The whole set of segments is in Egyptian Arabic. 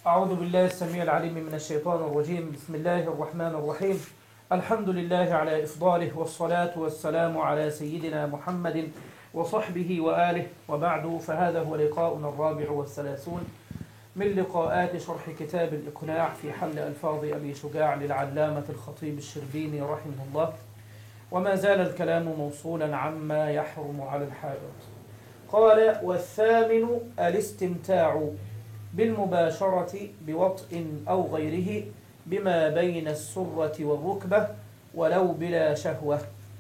أعوذ بالله السميع العليم من الشيطان الرجيم بسم الله الرحمن الرحيم الحمد لله على إفضاله والصلاة والسلام على سيدنا محمد وصحبه وآله وبعد فهذا هو لقاؤنا الرابع والثلاثون من لقاءات شرح كتاب الإقناع في حل ألفاظ أبي شجاع للعلامة الخطيب الشربيني رحمه الله وما زال الكلام موصولا عما يحرم على الحائط قال والثامن الاستمتاع بالمباشرة بوطء أو غيره بما بين السرة والركبة ولو بلا شهوة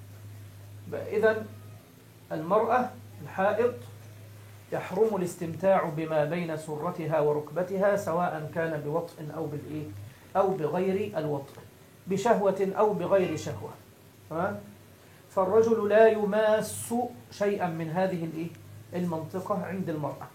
إذا المرأة الحائض يحرم الاستمتاع بما بين سرتها وركبتها سواء كان بوطء أو بالإيه أو بغير الوطء بشهوة أو بغير شهوة تمام فالرجل لا يماس شيئا من هذه الإيه المنطقة عند المرأة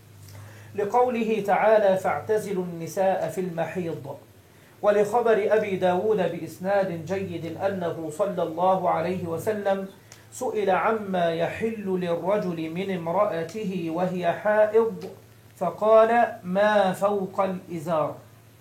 لقوله تعالى فاعتزلوا النساء في المحيض ولخبر أبي داود بإسناد جيد أنه صلى الله عليه وسلم سئل عما يحل للرجل من امرأته وهي حائض فقال ما فوق الإزار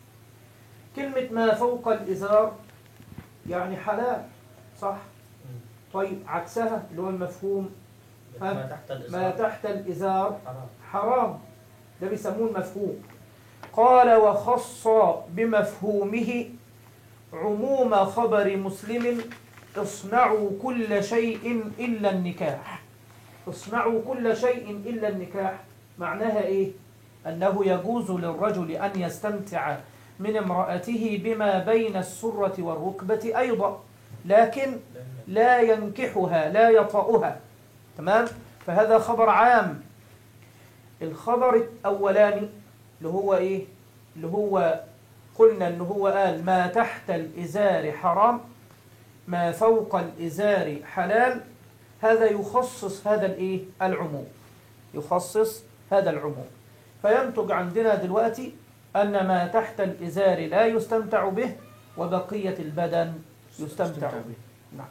كلمة ما فوق الإزار يعني حلال صح طيب عكسها اللي هو المفهوم ها؟ ما تحت الإزار ما تحت الإزار حرام حرام ده بيسموه المفهوم قال وخص بمفهومه عموم خبر مسلم اصنعوا كل شيء إلا النكاح اصنعوا كل شيء إلا النكاح معناها إيه أنه يجوز للرجل أن يستمتع من امرأته بما بين السرة والركبة أيضا لكن لا ينكحها لا يطأها تمام فهذا خبر عام الخبر الأولاني اللي هو إيه اللي هو قلنا إن هو قال ما تحت الإزار حرام ما فوق الإزار حلال هذا يخصص هذا الإيه العموم يخصص هذا العموم فينتج عندنا دلوقتي أن ما تحت الإزار لا يستمتع به وبقية البدن يستمتع به نعم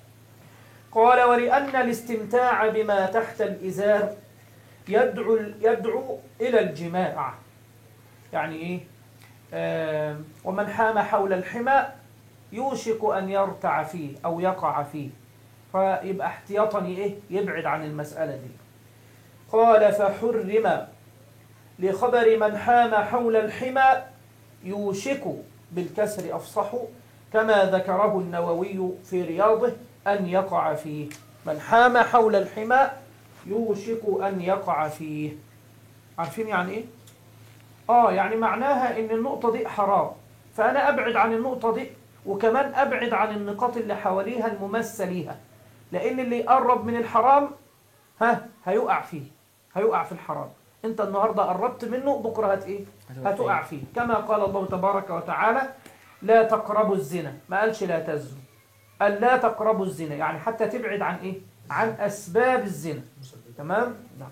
قال ولأن الاستمتاع بما تحت الإزار يدعو يدعو إلى الجماع يعني إيه آه ومن حام حول الحمى يوشك أن يرتع فيه أو يقع فيه فيبقى احتياطا إيه يبعد عن المسألة دي قال فحرم لخبر من حام حول الحمى يوشك بالكسر أفصح كما ذكره النووي في رياضه أن يقع فيه من حام حول الحمى يوشك أن يقع فيه عارفين يعني إيه؟ آه يعني معناها إن النقطة دي حرام فأنا أبعد عن النقطة دي وكمان أبعد عن النقاط اللي حواليها الممسة ليها لأن اللي يقرب من الحرام ها هيقع فيه هيقع في الحرام أنت النهاردة قربت منه بكرة هت إيه؟ هتقع فيه كما قال الله تبارك وتعالى لا تقربوا الزنا ما قالش لا تزنوا قال لا تقربوا الزنا يعني حتى تبعد عن إيه؟ عن أسباب الزنا تمام نعم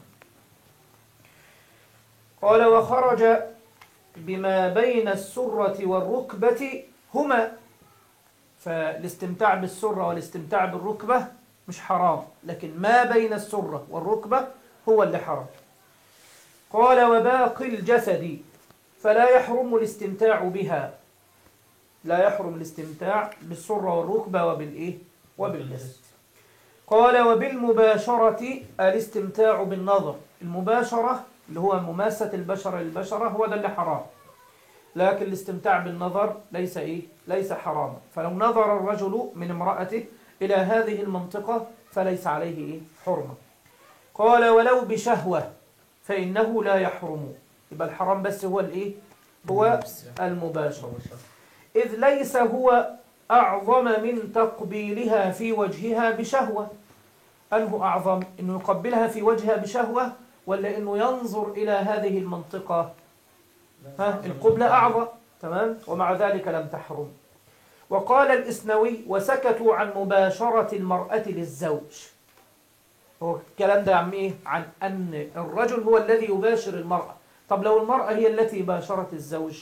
قال وخرج بما بين السرة والركبة هما فالاستمتاع بالسرة والاستمتاع بالركبة مش حرام لكن ما بين السرة والركبة هو اللي حرام قال وباقي الجسد فلا يحرم الاستمتاع بها لا يحرم الاستمتاع بالسرة والركبة وبالإيه وبالجسد قال وبالمباشرة الاستمتاع بالنظر المباشرة اللي هو مماسة البشرة للبشرة هو ده اللي حرام لكن الاستمتاع بالنظر ليس إيه؟ ليس حراما فلو نظر الرجل من امرأته إلى هذه المنطقة فليس عليه إيه؟ حرمة قال ولو بشهوة فإنه لا يحرم يبقى الحرام بس هو الإيه؟ هو المباشرة إذ ليس هو أعظم من تقبيلها في وجهها بشهوة أنه أعظم أنه يقبلها في وجهها بشهوة ولا أنه ينظر إلى هذه المنطقة ها القبلة أعظم تمام ومع ذلك لم تحرم وقال الإسنوي وسكتوا عن مباشرة المرأة للزوج هو الكلام ده عن إيه؟ عن أن الرجل هو الذي يباشر المرأة طب لو المرأة هي التي باشرت الزوج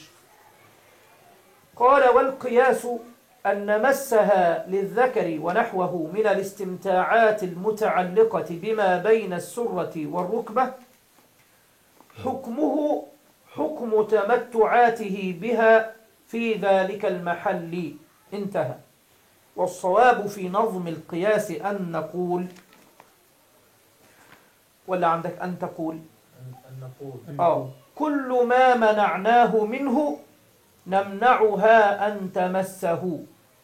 قال والقياس أن مسها للذكر ونحوه من الاستمتاعات المتعلقة بما بين السرة والركبة حكمه حكم تمتعاته بها في ذلك المحل انتهى والصواب في نظم القياس أن نقول ولا عندك أن تقول أن نقول أو كل ما منعناه منه نمنعها أن تمسه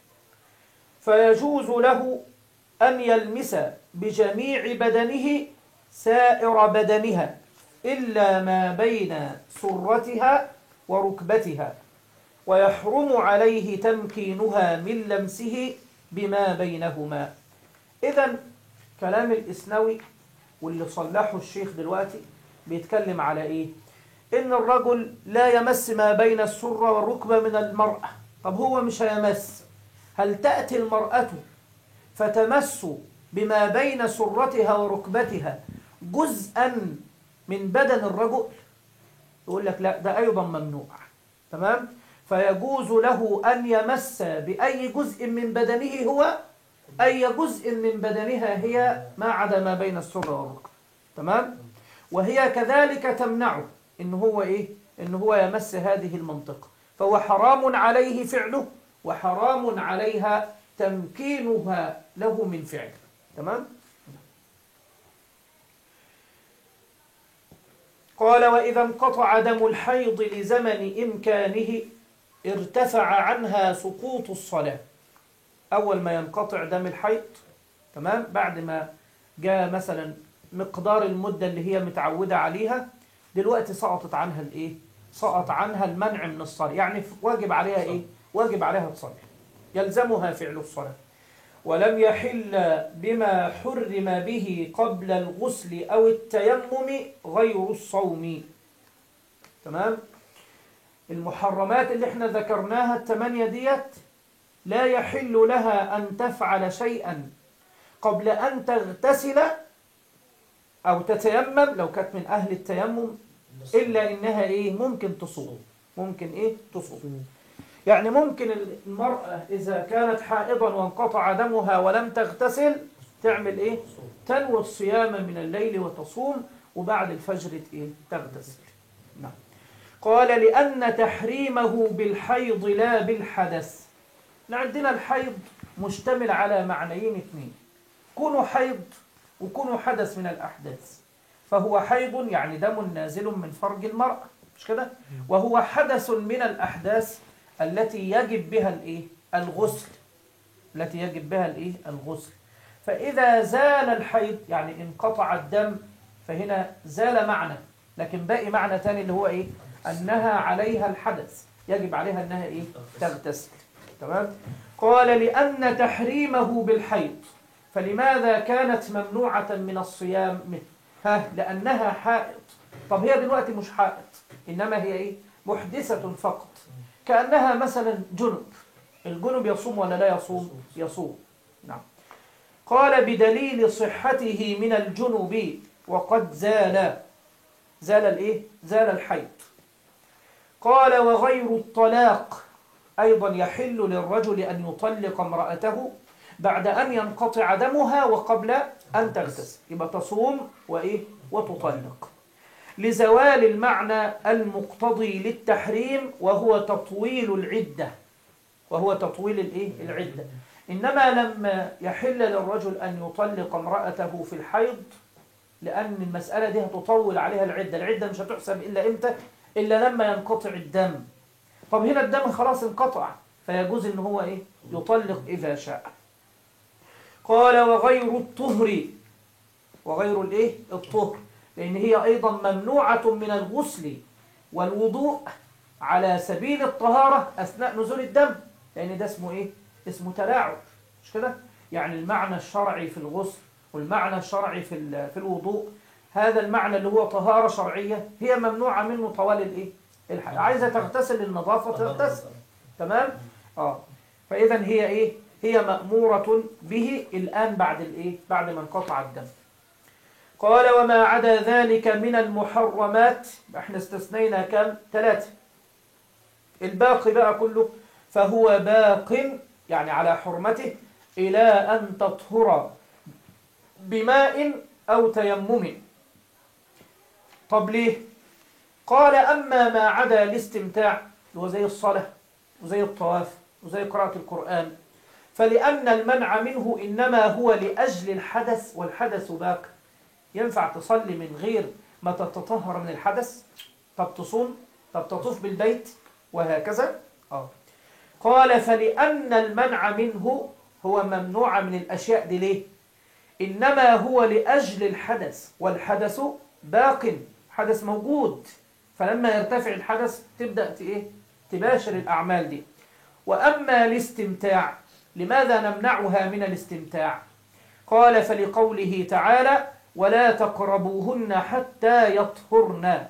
فيجوز له أن يلمس بجميع بدنه سائر بدنها إلا ما بين سرتها وركبتها ويحرم عليه تمكينها من لمسه بما بينهما إذا كلام الإسنوي واللي صلحه الشيخ دلوقتي بيتكلم على إيه إن الرجل لا يمس ما بين السرة والركبة من المرأة طب هو مش هيمس هل تأتي المرأة فتمس بما بين سرتها وركبتها جزءا من بدن الرجل يقول لك لا ده أيضا ممنوع تمام فيجوز له أن يمس بأي جزء من بدنه هو أي جزء من بدنها هي ما عدا ما بين السرة والركبة تمام وهي كذلك تمنعه إن هو إيه إن هو يمس هذه المنطقة فهو حرام عليه فعله وحرام عليها تمكينها له من فعله تمام قال وإذا انقطع دم الحيض لزمن إمكانه ارتفع عنها سقوط الصلاة أول ما ينقطع دم الحيض تمام بعد ما جاء مثلا مقدار المدة اللي هي متعودة عليها دلوقتي سقطت عنها الايه سقط عنها المنع من الصلاة يعني واجب عليها ايه واجب عليها تصلي يلزمها فعل الصلاة ولم يحل بما حرم به قبل الغسل أو التيمم غير الصوم تمام المحرمات اللي احنا ذكرناها الثمانية ديت لا يحل لها أن تفعل شيئا قبل أن تغتسل أو تتيمم لو كانت من أهل التيمم إلا إنها إيه ممكن تصوم ممكن إيه تصوم يعني ممكن المرأة إذا كانت حائضا وانقطع دمها ولم تغتسل تعمل إيه تنوي الصيام من الليل وتصوم وبعد الفجر إيه تغتسل نعم قال لأن تحريمه بالحيض لا بالحدث عندنا الحيض مشتمل على معنيين اثنين كونوا حيض وكونوا حدث من الأحداث فهو حيض يعني دم نازل من فرج المرأة مش كده وهو حدث من الأحداث التي يجب بها الايه الغسل التي يجب بها الايه الغسل فإذا زال الحيض يعني انقطع الدم فهنا زال معنى لكن باقي معنى تاني اللي هو ايه أنها عليها الحدث يجب عليها أنها ايه تغتسل تمام قال لأن تحريمه بالحيض فلماذا كانت ممنوعة من الصيام منه ها لأنها حائط طب هي دلوقتي مش حائط إنما هي إيه محدثة فقط كأنها مثلا جنب الجنب يصوم ولا لا يصوم يصوم نعم قال بدليل صحته من الجنب وقد زال زال الايه زال الحيض قال وغير الطلاق أيضا يحل للرجل أن يطلق امرأته بعد أن ينقطع دمها وقبل أن تغتسل يبقى تصوم وإيه وتطلق لزوال المعنى المقتضي للتحريم وهو تطويل العدة وهو تطويل الإيه العدة إنما لما يحل للرجل أن يطلق امرأته في الحيض لأن المسألة دي هتطول عليها العدة العدة مش هتحسب إلا إمتى إلا لما ينقطع الدم طب هنا الدم خلاص انقطع فيجوز إن هو إيه يطلق إذا شاء قال وغير الطهر وغير الإيه الطهر لأن هي أيضا ممنوعة من الغسل والوضوء على سبيل الطهارة أثناء نزول الدم لأن ده اسمه إيه اسمه تلاعب مش كده يعني المعنى الشرعي في الغسل والمعنى الشرعي في في الوضوء هذا المعنى اللي هو طهارة شرعية هي ممنوعة منه طوال الإيه الحياة عايزة تغتسل للنظافة تغتسل تمام اه فإذا هي إيه هي مأمورة به الآن بعد الإيه بعد ما انقطع الدم قال وما عدا ذلك من المحرمات احنا استثنينا كم ثلاثة الباقي بقى كله فهو باق يعني على حرمته إلى أن تطهر بماء أو تيمم طب ليه قال أما ما عدا الاستمتاع اللي هو زي الصلاة وزي الطواف وزي قراءة القرآن فلأن المنع منه إنما هو لأجل الحدث والحدث باق ينفع تصلي من غير ما تتطهر من الحدث طب تصوم طب تطوف بالبيت وهكذا آه. قال فلأن المنع منه هو ممنوع من الأشياء دي ليه إنما هو لأجل الحدث والحدث باق حدث موجود فلما يرتفع الحدث تبدأ إيه تباشر الأعمال دي وأما الاستمتاع لماذا نمنعها من الاستمتاع قال فلقوله تعالى ولا تقربوهن حتى يطهرن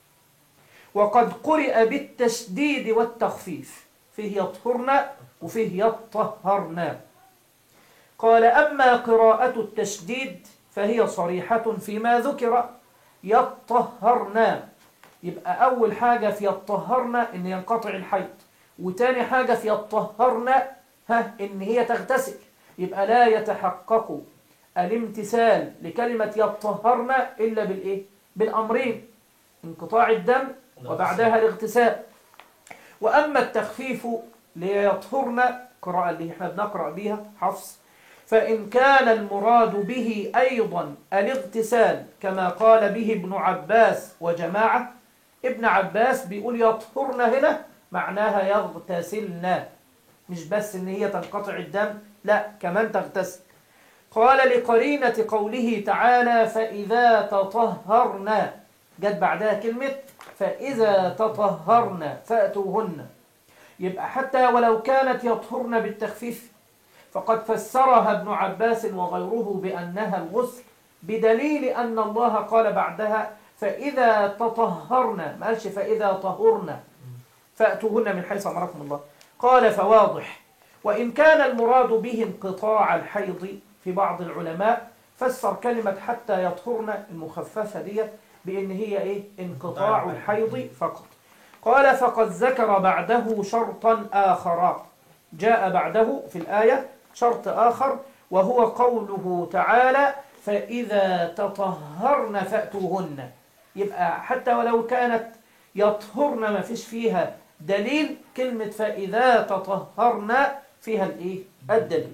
وقد قرئ بالتشديد والتخفيف فيه يطهرن وفيه يطهرن قال أما قراءة التشديد فهي صريحة فيما ذكر يطهرن يبقى أول حاجة في يطهرن إن ينقطع الحيض وتاني حاجة في يطهرن ها إن هي تغتسل يبقى لا يتحقق الامتثال لكلمة يطهرن إلا بالإيه؟ بالأمرين انقطاع الدم وبعدها الاغتسال وأما التخفيف ليطهرن قراءة اللي احنا بنقرأ بيها حفص فإن كان المراد به أيضا الاغتسال كما قال به ابن عباس وجماعة ابن عباس بيقول يطهرن هنا معناها يغتسلن مش بس ان هي تنقطع الدم لا كمان تغتسل قال لقرينة قوله تعالى فإذا تطهرن جت بعدها كلمة فإذا تطهرن فأتوهن يبقى حتى ولو كانت يطهرن بالتخفيف فقد فسرها ابن عباس وغيره بأنها الغسل بدليل أن الله قال بعدها فإذا تطهرن ما قالش فإذا طهرن فأتوهن من حيث أمركم الله قال فواضح وإن كان المراد به انقطاع الحيض في بعض العلماء فسر كلمة حتى يطهرن المخففة دي بأن هي إيه انقطاع الحيض فقط قال فقد ذكر بعده شرطا آخر جاء بعده في الآية شرط آخر وهو قوله تعالى فإذا تطهرن فأتوهن يبقى حتى ولو كانت يطهرن ما فيش فيها دليل كلمة فإذا تطهرن فيها الإيه؟ الدليل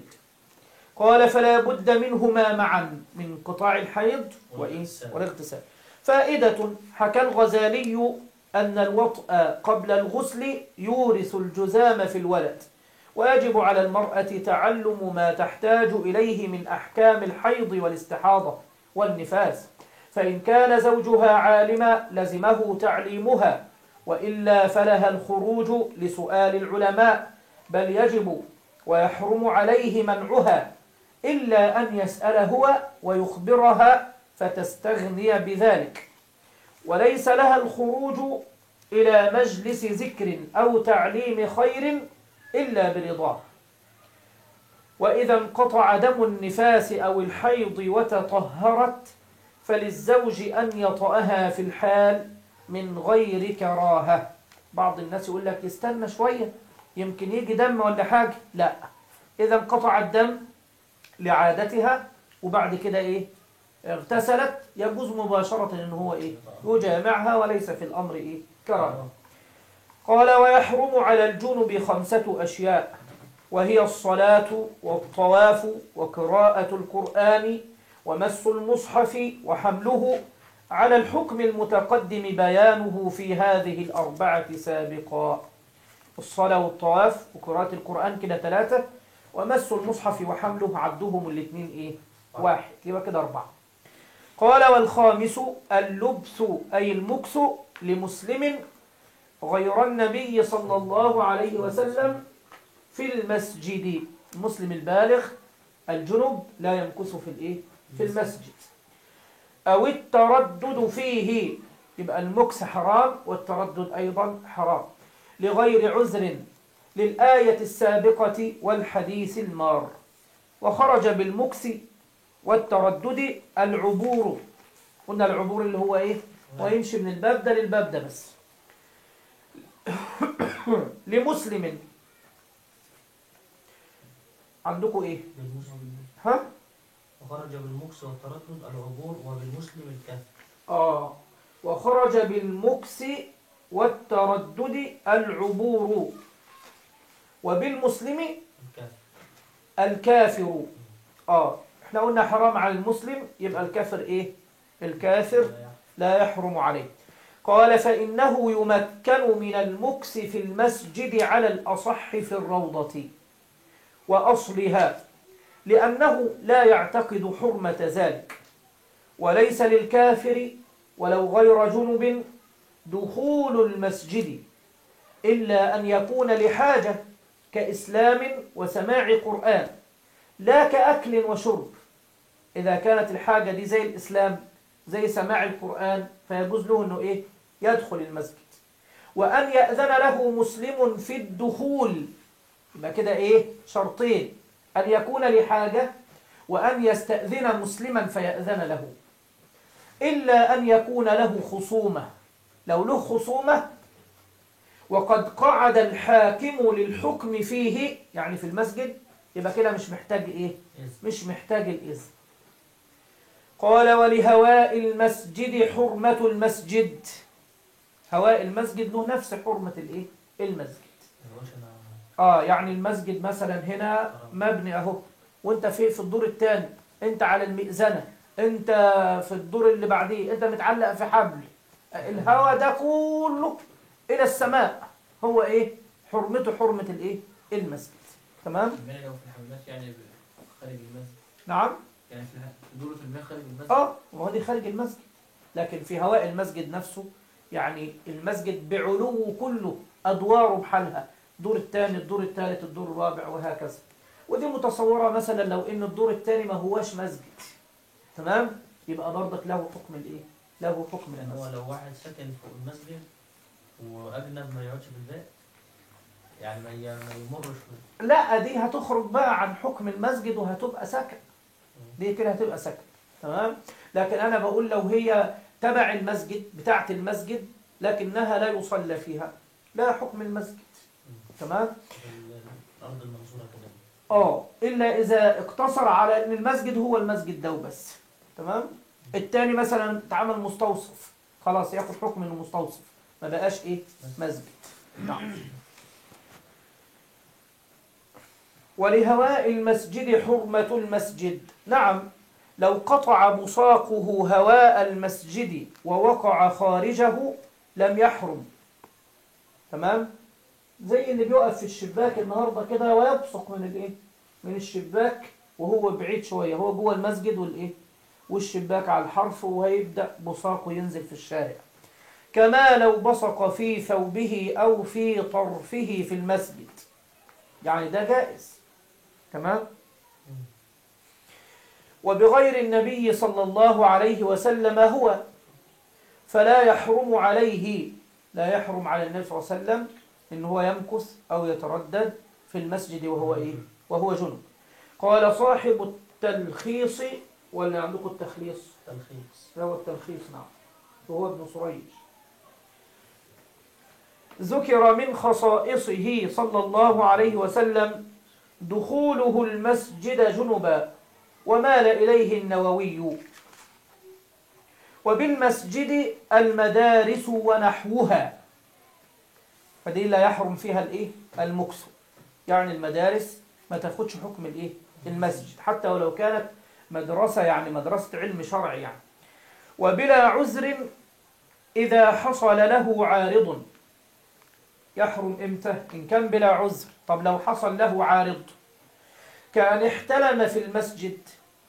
قال فلا بد منهما معا من قطاع الحيض وإيه؟ والاغتسال فائدة حكى الغزالي أن الوطء قبل الغسل يورث الجزام في الولد ويجب على المرأة تعلم ما تحتاج إليه من أحكام الحيض والاستحاضة والنفاس فإن كان زوجها عالما لزمه تعليمها وإلا فلها الخروج لسؤال العلماء بل يجب ويحرم عليه منعها إلا أن يسأل هو ويخبرها فتستغني بذلك وليس لها الخروج إلى مجلس ذكر أو تعليم خير إلا برضاه وإذا انقطع دم النفاس أو الحيض وتطهرت فللزوج أن يطأها في الحال من غير كراهة بعض الناس يقول لك استنى شوية يمكن يجي دم ولا حاجة لا إذا انقطع الدم لعادتها وبعد كده إيه اغتسلت يجوز مباشرة إن هو إيه يجامعها وليس في الأمر إيه كراهة قال ويحرم على الجنب خمسة أشياء وهي الصلاة والطواف وقراءة القرآن ومس المصحف وحمله على الحكم المتقدم بيانه في هذه الأربعة سابقا الصلاة والطواف وقراءة القرآن كده ثلاثة ومس المصحف وحمله عدهم الاثنين إيه؟ واحد يبقى كده أربعة قال والخامس اللبس أي المكس لمسلم غير النبي صلى الله عليه وسلم في المسجد المسلم البالغ الجنب لا يمكث في الايه في المسجد او التردد فيه يبقى المكس حرام والتردد ايضا حرام لغير عذر للآية السابقة والحديث المار وخرج بالمكس والتردد العبور قلنا العبور اللي هو ايه ويمشي من الباب ده للباب ده بس لمسلم عندكم ايه ها وخرج بالمكس والتردد العبور وبالمسلم الكهف اه وخرج بالمكس والتردد العبور وبالمسلم الكافر الكافر اه احنا قلنا حرام على المسلم يبقى الكافر ايه الكافر لا يحرم. لا يحرم عليه قال فإنه يمكن من المكس في المسجد على الأصح في الروضة وأصلها لأنه لا يعتقد حرمة ذلك وليس للكافر ولو غير جنب دخول المسجد إلا أن يكون لحاجة كإسلام وسماع قرآن لا كأكل وشرب إذا كانت الحاجة دي زي الإسلام زي سماع القرآن فيجوز له أنه إيه يدخل المسجد وأن يأذن له مسلم في الدخول يبقى كده إيه شرطين أن يكون لحاجة وأن يستأذن مسلما فيأذن له إلا أن يكون له خصومة لو له خصومة وقد قعد الحاكم للحكم فيه يعني في المسجد يبقى كده مش محتاج إيه إذن. مش محتاج الإذن قال ولهواء المسجد حرمة المسجد هواء المسجد له نفس حرمة الإيه المسجد ما يقولش أنا اه يعني المسجد مثلا هنا مبني اهو وانت في في الدور الثاني انت على المئذنه انت في الدور اللي بعديه انت متعلق في حبل الهواء ده كله الى السماء هو ايه حرمته حرمه الايه المسجد تمام الماء لو في الحمامات يعني خارج المسجد نعم يعني في الح- في دورة الماء خارج المسجد اه ما هو دي خارج المسجد لكن في هواء المسجد نفسه يعني المسجد بعلو كله ادواره بحالها الدور الثاني الدور الثالث الدور الرابع وهكذا ودي متصوره مثلا لو ان الدور الثاني ما هواش مسجد تمام يبقى برضك له حكم الايه له حكم يعني هو المسجد لو واحد ساكن فوق المسجد وأجنب ما يقعدش في البيت يعني ما ي- ما يمرش في- لا دي هتخرج بقى عن حكم المسجد وهتبقى سكن دي كده هتبقى سكن تمام لكن انا بقول لو هي تبع المسجد بتاعه المسجد لكنها لا يصلى فيها لا حكم المسجد تمام في ال- الأرض المنصورة كده اه الا اذا اقتصر على ان المسجد هو المسجد ده وبس تمام التاني مثلا اتعمل مستوصف خلاص ياخد حكم انه مستوصف ما بقاش ايه مسجد نعم ولهواء المسجد حرمة المسجد نعم لو قطع بصاقه هواء المسجد ووقع خارجه لم يحرم تمام زي اللي بيقف في الشباك النهارده كده ويبصق من الايه من الشباك وهو بعيد شويه هو جوه المسجد والايه والشباك على الحرف وهيبدا بصاقه ينزل في الشارع كما لو بصق في ثوبه او في طرفه في المسجد يعني ده جائز تمام وبغير النبي صلى الله عليه وسلم هو فلا يحرم عليه لا يحرم على النبي صلى الله عليه وسلم ان هو يمكث او يتردد في المسجد وهو ايه وهو جنب قال صاحب التلخيص ولا عندكم التخليص تلخيص هو التلخيص نعم وهو ابن سريج ذكر من خصائصه صلى الله عليه وسلم دخوله المسجد جنبا ومال إليه النووي وبالمسجد المدارس ونحوها فدي لا يحرم فيها الايه المكس يعني المدارس ما تاخدش حكم الايه المسجد حتى ولو كانت مدرسة يعني مدرسة علم شرعي يعني وبلا عذر إذا حصل له عارض يحرم إمتى إن كان بلا عذر طب لو حصل له عارض كأن احتلم في المسجد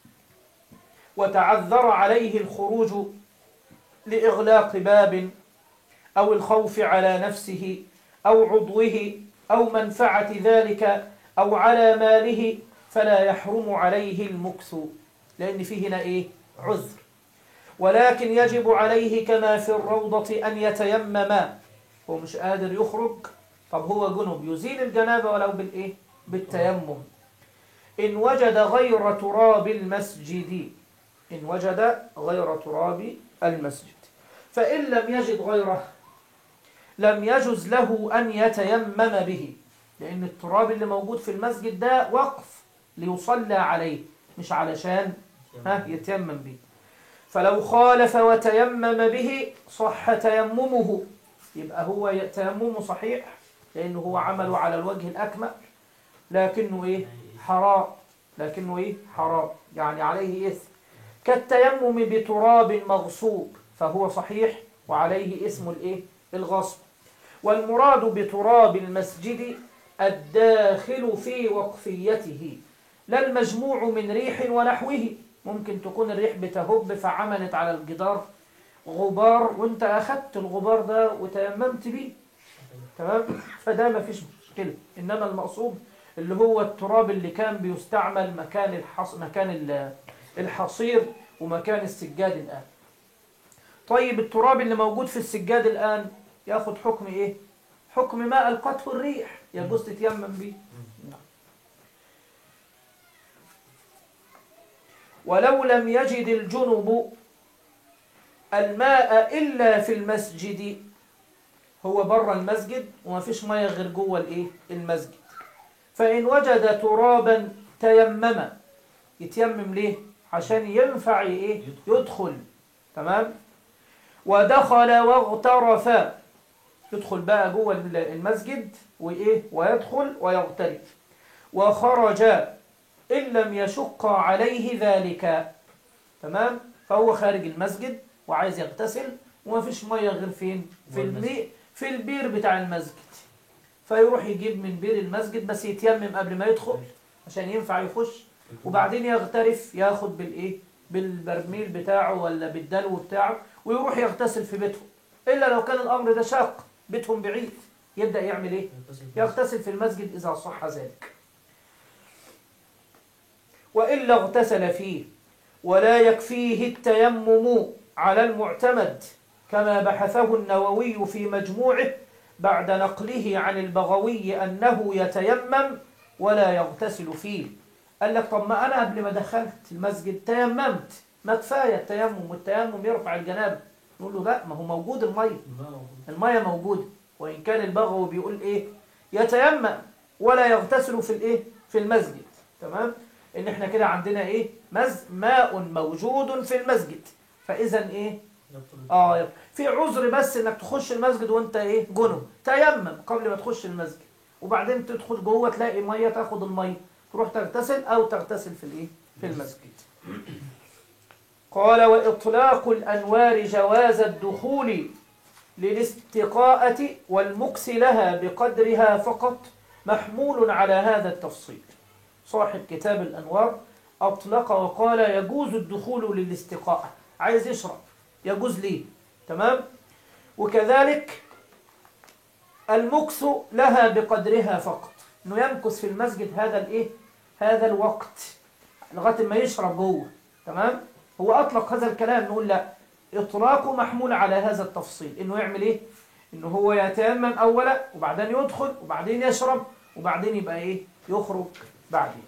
وتعذر عليه الخروج لإغلاق باب أو الخوف على نفسه أو عضوه أو منفعة ذلك أو على ماله فلا يحرم عليه المكث لأن فيه هنا إيه عذر ولكن يجب عليه كما في الروضة أن يتيمم هو مش قادر يخرج طب هو جنب يزيل الجنابة ولو بالإيه بالتيمم إن وجد غير تراب المسجد إن وجد غير تراب المسجد فإن لم يجد غيره لم يجز له أن يتيمم به لأن التراب اللي موجود في المسجد ده وقف ليصلى عليه مش علشان ها يتيمم به فلو خالف وتيمم به صح تيممه يبقى هو ي- تيممه صحيح لأنه هو عمله على الوجه الأكمل لكنه إيه حرام لكنه إيه حرام يعني عليه إثم كالتيمم بتراب مغصوب فهو صحيح وعليه اسم الإيه الغصب والمراد بتراب المسجد الداخل في وقفيته لا المجموع من ريح ونحوه ممكن تكون الريح بتهب فعملت على الجدار غبار وانت اخدت الغبار ده وتيممت بيه تمام فده ما فيش مشكله انما المقصود اللي هو التراب اللي كان بيستعمل مكان الحص... مكان ال- الحصير ومكان السجاد الان طيب التراب اللي موجود في السجاد الان ياخد حكم ايه حكم ماء القطف والريح يجوز تتيمم بيه ولو لم يجد الجنب الماء إلا في المسجد هو بره المسجد وما فيش مية غير جوه الايه المسجد فإن وجد ترابا تيمم يتيمم ليه عشان ينفع ايه يدخل تمام ودخل واغترف يدخل بقى جوه المسجد وايه ويدخل ويغترف وخرج إن لم يشق عليه ذلك تمام فهو خارج المسجد وعايز يغتسل وما فيش ميه غير فين في البير في البير بتاع المسجد فيروح يجيب من بير المسجد بس يتيمم قبل ما يدخل عشان ينفع يخش وبعدين يغترف ياخد بالايه بالبرميل بتاعه ولا بالدلو بتاعه ويروح يغتسل في بيتهم الا لو كان الامر ده شاق بيتهم بعيد يبدا يعمل ايه يغتسل في المسجد اذا صح ذلك وإلا اغتسل فيه ولا يكفيه التيمم على المعتمد كما بحثه النووي في مجموعه بعد نقله عن البغوي أنه يتيمم ولا يغتسل فيه قال لك طب ما أنا قبل ما دخلت المسجد تيممت ما كفاية التيمم والتيمم يرفع الجنابة نقول له لا ما هو موجود المية المية موجودة وإن كان البغوي بيقول إيه يتيمم ولا يغتسل في الإيه في المسجد تمام ان احنا كده عندنا ايه مز ماء موجود في المسجد فاذا ايه اه يب. في عذر بس انك تخش المسجد وانت ايه جنب تيمم قبل ما تخش المسجد وبعدين تدخل جوه تلاقي ميه تاخد الميه تروح تغتسل او تغتسل في الايه في المسجد قال واطلاق الانوار جواز الدخول للاستقاءة والمكس لها بقدرها فقط محمول على هذا التفصيل صاحب كتاب الأنوار أطلق وقال يجوز الدخول للاستقاءة عايز يشرب يجوز ليه تمام وكذلك المكث لها بقدرها فقط انه يمكث في المسجد هذا الايه هذا الوقت لغايه ما يشرب جوه تمام هو اطلق هذا الكلام نقول لا اطلاقه محمول على هذا التفصيل انه يعمل ايه انه هو يتيمم اولا وبعدين يدخل وبعدين يشرب وبعدين يبقى ايه يخرج بعدين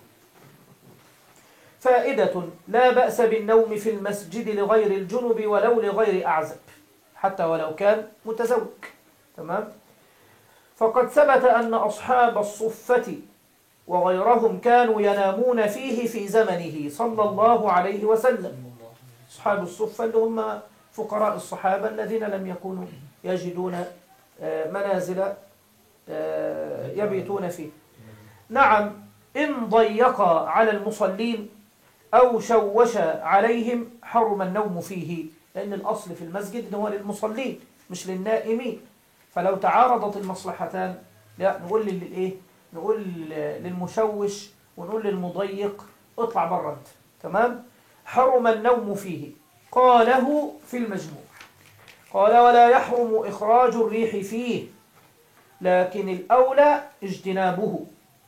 فائدة لا بأس بالنوم في المسجد لغير الجنب ولو لغير أعزب حتى ولو كان متزوج تمام فقد ثبت أن أصحاب الصفة وغيرهم كانوا ينامون فيه في زمنه صلى الله عليه وسلم أصحاب الصفة اللي هم فقراء الصحابة الذين لم يكونوا يجدون آه، منازل آه، يبيتون فيه نعم إن ضيق على المصلين أو شوش عليهم حرم النوم فيه لأن الأصل في المسجد إن هو للمصلين مش للنائمين فلو تعارضت المصلحتان لا نقول للإيه نقول للمشوش ونقول للمضيق اطلع بره انت تمام حرم النوم فيه قاله في المجموع قال ولا يحرم إخراج الريح فيه لكن الأولى اجتنابه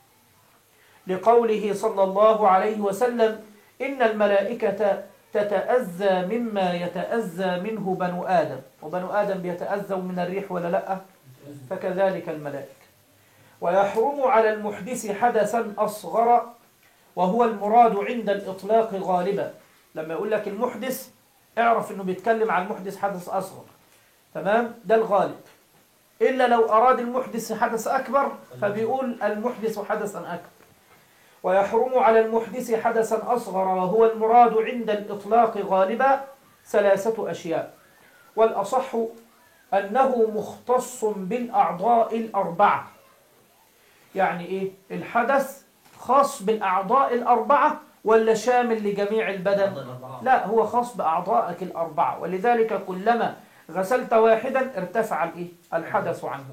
لقوله صلى الله عليه وسلم إن الملائكة تتأذى مما يتأذى منه بنو آدم وبنو آدم بيتأذوا من الريح ولا لأ فكذلك الملائكة ويحرم على المحدث حدثا أصغر وهو المراد عند الإطلاق غالبا لما يقول لك المحدث اعرف انه بيتكلم عن المحدث حدث أصغر تمام ده الغالب إلا لو أراد المحدث حدث أكبر فبيقول المحدث حدثا أكبر ويحرم على المحدث حدثا أصغر وهو المراد عند الإطلاق غالبا ثلاثة أشياء والأصح أنه مختص بالأعضاء الأربعة يعني إيه الحدث خاص بالأعضاء الأربعة ولا شامل لجميع البدن لا هو خاص بأعضائك الأربعة ولذلك كلما غسلت واحدا ارتفع الإيه؟ الحدث عنه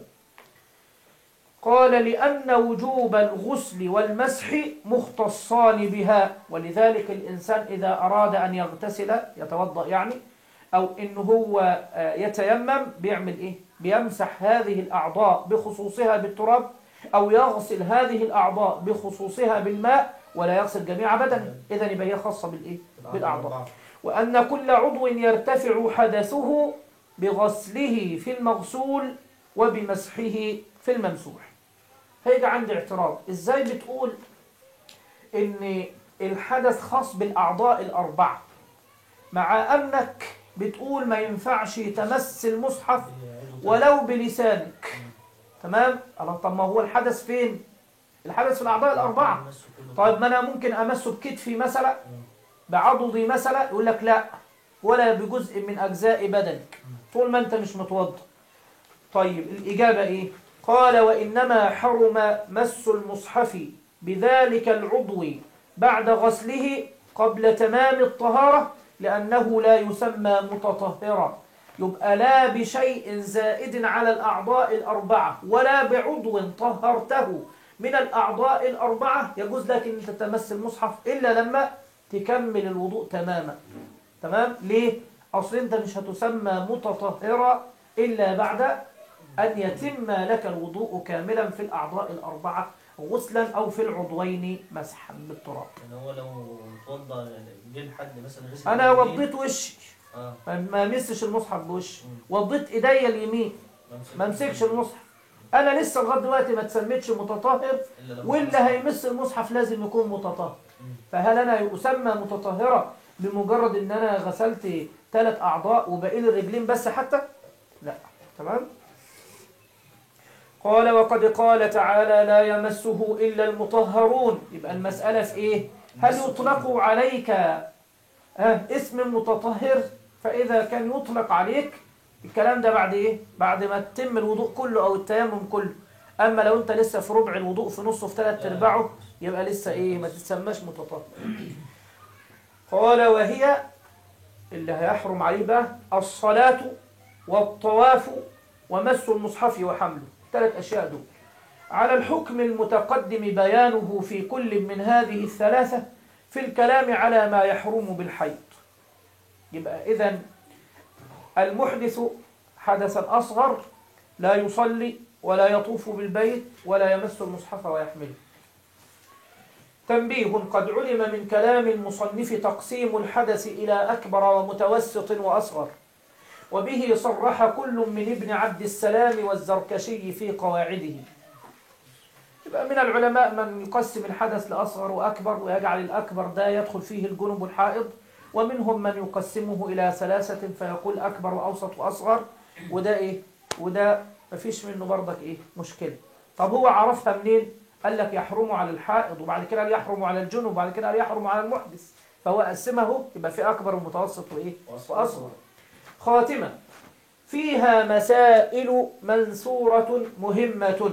قال لأن وجوب الغسل والمسح مختصان بها ولذلك الإنسان إذا أراد أن يغتسل يتوضأ يعني أو إن هو آه، يتيمم بيعمل إيه؟ بيمسح هذه الأعضاء بخصوصها بالتراب أو يغسل هذه الأعضاء بخصوصها بالماء ولا يغسل جميع بدنه إذا يبقى هي خاصة بالإيه؟ بالأعضاء وأن كل عضو يرتفع حدثه بغسله في المغسول وبمسحه في الممسوح هيجي عندي اعتراض ازاي بتقول ان الحدث خاص بالاعضاء الاربعه مع انك بتقول ما ينفعش تمس المصحف ولو بلسانك تمام الله طب ما هو الحدث فين الحدث في الاعضاء الاربعه طيب ما انا ممكن امسه بكتفي مثلا بعضدي مثلا يقول لك لا ولا بجزء من اجزاء بدنك طول ما انت مش متوضا طيب الاجابه ايه قال وانما حرم مس المصحف بذلك العضو بعد غسله قبل تمام الطهاره لانه لا يسمى متطهرا يبقى لا بشيء زائد على الاعضاء الاربعه ولا بعضو طهرته من الاعضاء الاربعه يجوز لك ان تتمس المصحف الا لما تكمل الوضوء تماما تمام ليه اصل انت مش هتسمى متطهرا الا بعد ان يتم لك الوضوء كاملا في الاعضاء الاربعه غسلا او في العضوين مسحا بالتراب يعني هو لو اتوضى جه لحد مثلا غسل انا اليمين، وضيت وشي اه ما مسش المصحف بوشي مم. وضيت ايديا اليمين ما مسكش المصحف انا لسه لغايه دلوقتي ما اتسميتش متطهر إلا لما واللي غسل. هيمس المصحف لازم يكون متطهر مم. فهل انا اسمى متطهرة بمجرد ان انا غسلت ثلاث اعضاء وباقي لي الرجلين بس حتى لا تمام قال وقد قال تعالى لا يمسه الا المطهرون يبقى المسألة في ايه هل يطلق عليك آه اسم متطهر فاذا كان يطلق عليك الكلام ده بعد ايه بعد ما تتم الوضوء كله او التيمم كله اما لو انت لسه في ربع الوضوء في نصه في ثلاث ارباعه يبقى لسه ايه ما تتسماش متطهر قال وهي اللي هيحرم عليه بقى الصلاة والطواف ومس المصحف وحمله ثلاث أشياء دول على الحكم المتقدم بيانه في كل من هذه الثلاثة في الكلام على ما يحرم بالحيض يبقى إذن المحدث حدثا أصغر لا يصلي ولا يطوف بالبيت ولا يمس المصحف ويحمله تنبيه قد علم من كلام المصنف تقسيم الحدث إلى أكبر ومتوسط وأصغر وبه صرح كل من ابن عبد السلام والزركشي في قواعده يبقى من العلماء من يقسم الحدث لأصغر وأكبر ويجعل الأكبر ده يدخل فيه الجنب الحائض ومنهم من يقسمه إلى ثلاثة فيقول أكبر وأوسط وأصغر وده إيه وده مفيش منه برضك إيه مشكلة طب هو عرفها منين قال لك يحرم على الحائض وبعد كده قال يحرم على الجنب وبعد كده قال يحرم على المحدث فهو قسمه يبقى في أكبر ومتوسط وإيه وأصغر خاتمة فيها مسائل منثورة مهمة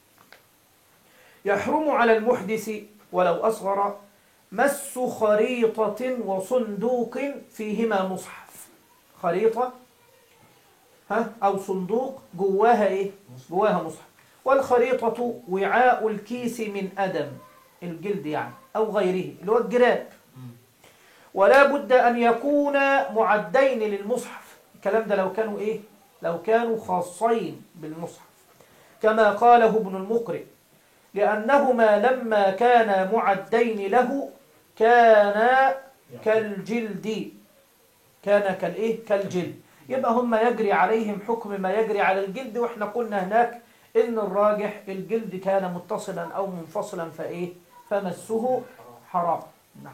يحرم على المحدث ولو أصغر مس خريطة وصندوق فيهما مصحف خريطة ها أو صندوق جواها إيه؟ جواها مصحف والخريطة وعاء الكيس من أدم الجلد يعني أو غيره اللي هو الجراب مم. ولا بد أن يكون معدين للمصحف الكلام ده لو كانوا إيه؟ لو كانوا خاصين بالمصحف كما قاله ابن المقرئ لأنهما لما كانا معدين له كانا كالجلد كان كالإيه؟ كالجلد يبقى هم يجري عليهم حكم ما يجري على الجلد وإحنا قلنا هناك إن الراجح الجلد كان متصلا أو منفصلا فإيه؟ فمسه حرام نعم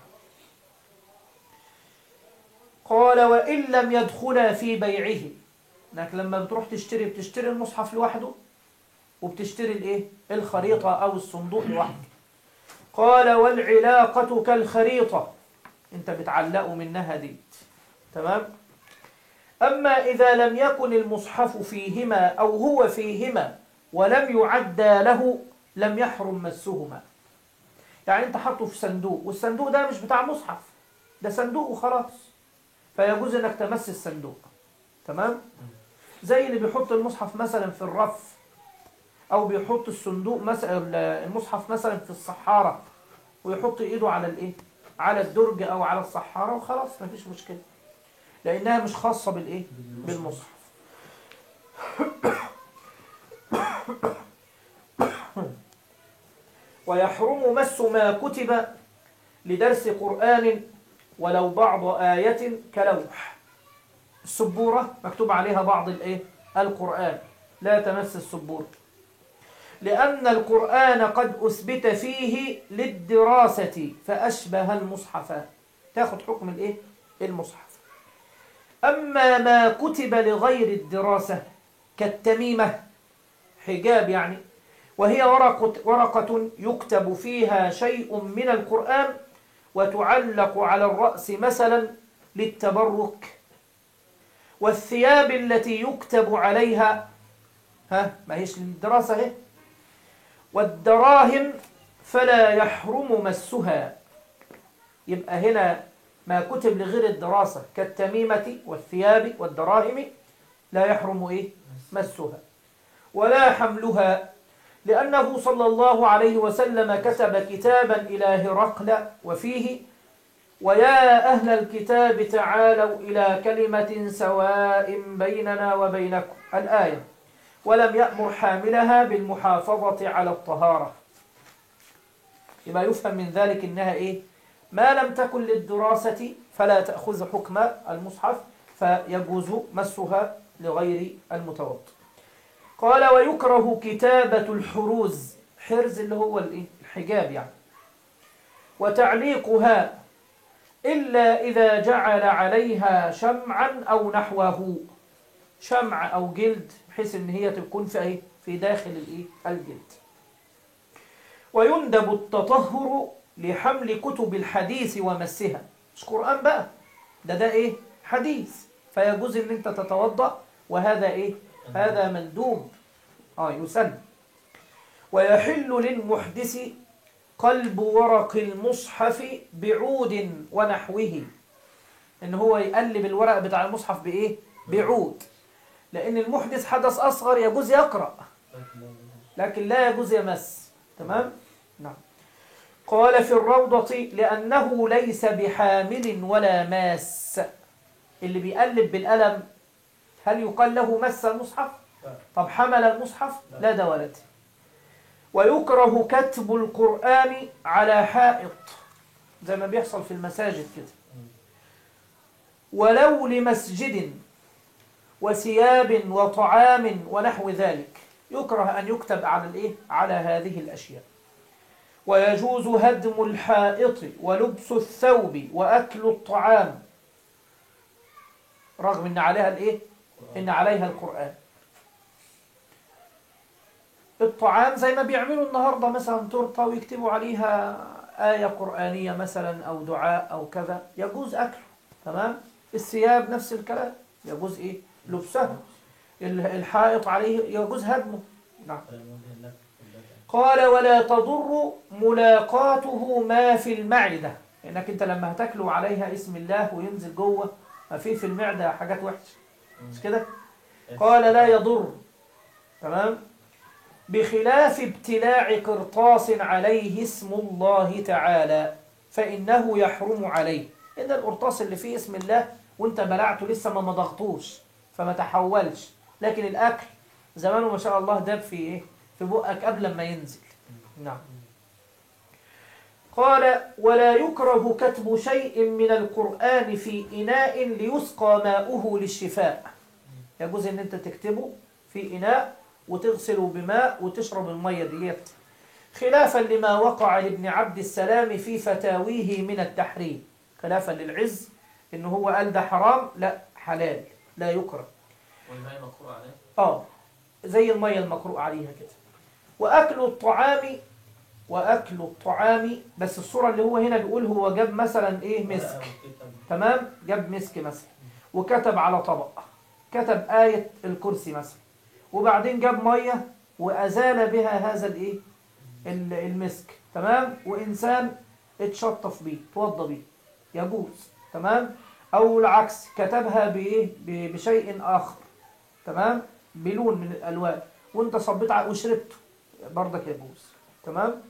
قال وإن لم يدخلا في بيعه انك لما بتروح تشتري بتشتري المصحف لوحده وبتشتري الايه الخريطة او الصندوق لوحده قال والعلاقة كالخريطة انت بتعلقه منها دي تمام أما إذا لم يكن المصحف فيهما أو هو فيهما ولم يعدى له لم يحرم مسهما يعني أنت حطه في صندوق والصندوق ده مش بتاع مصحف ده صندوق وخلاص فيجوز أنك تمس الصندوق تمام زي اللي بيحط المصحف مثلا في الرف أو بيحط الصندوق مثلا المصحف مثلا في الصحارة ويحط إيده على الإيه على الدرج أو على الصحارة وخلاص مفيش مشكلة لأنها مش خاصة بالإيه بالمصحف ويحرم مس ما كتب لدرس قرآن ولو بعض آية كلوح السبورة مكتوب عليها بعض الإيه القرآن لا تمس السبورة لأن القرآن قد أثبت فيه للدراسة فأشبه المصحف تاخد حكم الإيه المصحف أما ما كتب لغير الدراسة كالتميمة حجاب يعني وهي ورقة, ورقة يكتب فيها شيء من القرآن وتعلق على الرأس مثلا للتبرك والثياب التي يكتب عليها ها ما هيش للدراسة هي والدراهم فلا يحرم مسها يبقى هنا ما كتب لغير الدراسة كالتميمة والثياب والدراهم لا يحرم إيه مسها ولا حملها لأنه صلى الله عليه وسلم كتب كتابا إلى هرقل وفيه ويا أهل الكتاب تعالوا إلى كلمة سواء بيننا وبينكم الآية ولم يأمر حاملها بالمحافظة على الطهارة يبقى يفهم من ذلك إنها إيه ما لم تكن للدراسة فلا تأخذ حكم المصحف فيجوز مسها لغير المتوضئ قال ويكره كتابة الحروز حرز اللي هو الإيه؟ الحجاب يعني وتعليقها إلا إذا جعل عليها شمعا أو نحوه شمع أو جلد بحيث إن هي تكون في إيه؟ في داخل الإيه؟ الجلد ويندب التطهر لحمل كتب الحديث ومسها مش قرآن بقى ده ده إيه حديث فيجوز إن أنت تتوضأ وهذا إيه هذا مندوب آه يسن ويحل للمحدث قلب ورق المصحف بعود ونحوه ان هو يقلب الورق بتاع المصحف بايه بعود لان المحدث حدث اصغر يجوز يقرا لكن لا يجوز يمس تمام نعم قال في الروضة لأنه ليس بحامل ولا ماس اللي بيقلب بالقلم هل يقال له مس المصحف لا. طب حمل المصحف لا. لا ده ولد ويكره كتب القرآن على حائط زي ما بيحصل في المساجد كده ولو لمسجد وثياب وطعام ونحو ذلك يكره أن يكتب على الإيه؟ على هذه الأشياء ويجوز هدم الحائط ولبس الثوب وأكل الطعام رغم أن عليها الإيه؟ إن عليها القرآن الطعام زي ما بيعملوا النهاردة مثلا تورتة ويكتبوا عليها آية قرآنية مثلا أو دعاء أو كذا يجوز أكله تمام الثياب نفس الكلام يجوز إيه لبسها ال- الحائط عليه يجوز هدمه نعم قال ولا تضر ملاقاته ما في المعدة لأنك أنت لما هتاكله عليها اسم الله وينزل جوه ما في في المعدة حاجات وحشة مش كده قال لا يضر تمام بخلاف ابتلاع قرطاس عليه اسم الله تعالى فإنه يحرم عليه إن القرطاس اللي فيه اسم الله وانت بلعته لسه ما مضغطوش فما تحولش لكن الأكل زمانه ما شاء الله داب في إيه في بقك قبل ما ينزل نعم قال ولا يكره كتب شيء من القرآن في إناء ليسقى ماؤه للشفاء يجوز ان انت تكتبه في إناء وتغسله بماء وتشرب المية ديت خلافا لما وقع لابن عبد السلام في فتاويه من التحريم خلافا للعز ان هو قال ده حرام لا حلال لا يكره والماء مقروء عليه اه زي المية المقروء عليها كده وأكل الطعام وأكل الطعام بس الصورة اللي هو هنا بيقول هو جاب مثلا إيه مسك تمام جاب مسك مثلا وكتب على طبق كتب آية الكرسي مثلا وبعدين جاب مية وأزال بها هذا الإيه ال- المسك تمام وإنسان اتشطف بيه توضى بيه يجوز تمام أو العكس كتبها بإيه ب- بشيء آخر تمام بلون من الألوان وانت صبيت ع- وشربته برضك يجوز تمام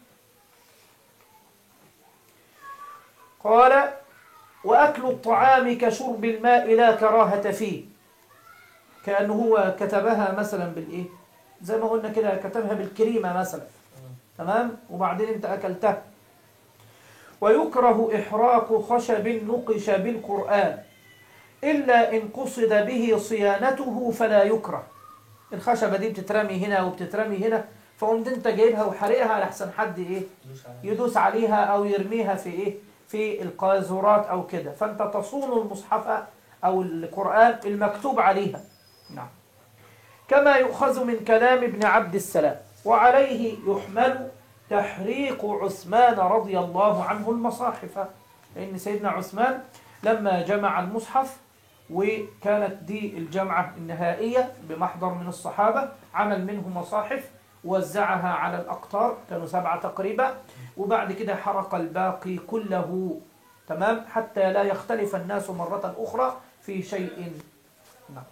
قال وأكل الطعام كشرب الماء لا كراهة فيه كأنه هو كتبها مثلا بالإيه زي ما قلنا كده كتبها بالكريمة مثلا تمام وبعدين انت أكلتها ويكره إحراق خشب نقش بالقرآن إلا إن قصد به صيانته فلا يكره الخشبة دي بتترمي هنا وبتترمي هنا فقمت انت جايبها وحرقها على احسن حد ايه دوس على يدوس عليها او يرميها في ايه في القاذورات او كده فانت تصون المصحف او القرآن المكتوب عليها نعم كما يؤخذ من كلام ابن عبد السلام وعليه يحمل تحريق عثمان رضي الله عنه المصاحف لأن سيدنا عثمان لما جمع المصحف وكانت دي الجمعة النهائية بمحضر من الصحابة عمل منه مصاحف وزعها على الأقطار كانوا سبعة تقريبا وبعد كده حرق الباقي كله تمام حتى لا يختلف الناس مرة أخرى في شيء نعم.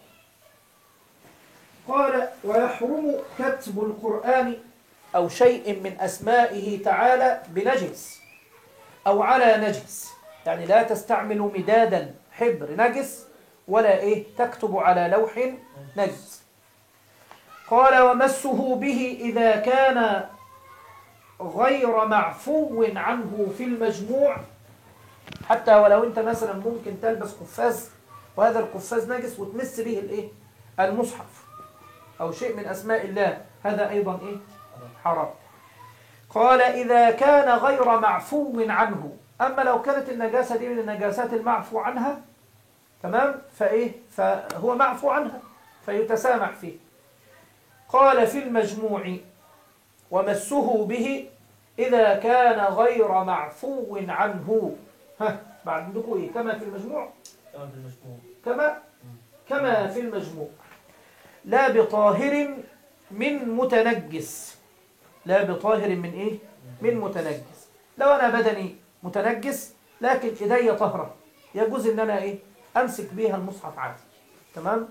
قال ويحرم كتب القرآن أو شيء من أسمائه تعالى بنجس أو على نجس يعني لا تستعمل مدادا حبر نجس ولا إيه تكتب على لوح نجس قال ومسه به إذا كان غير معفو عنه في المجموع حتى ولو انت مثلا ممكن تلبس قفاز وهذا القفاز نجس وتمس به الايه المصحف او شيء من اسماء الله هذا ايضا ايه حرام قال اذا كان غير معفو عنه اما لو كانت النجاسه دي من النجاسات المعفو عنها تمام فايه فهو معفو عنها فيتسامح فيه قال في المجموع ومسه به إذا كان غير معفو عنه ها بعد عندكم إيه كما في المجموع كما في المجموع كما كما في المجموع لا بطاهر من متنجس لا بطاهر من إيه من متنجس لو أنا بدني متنجس لكن إيدي طهرة يجوز إن أنا إيه أمسك بيها المصحف عادي تمام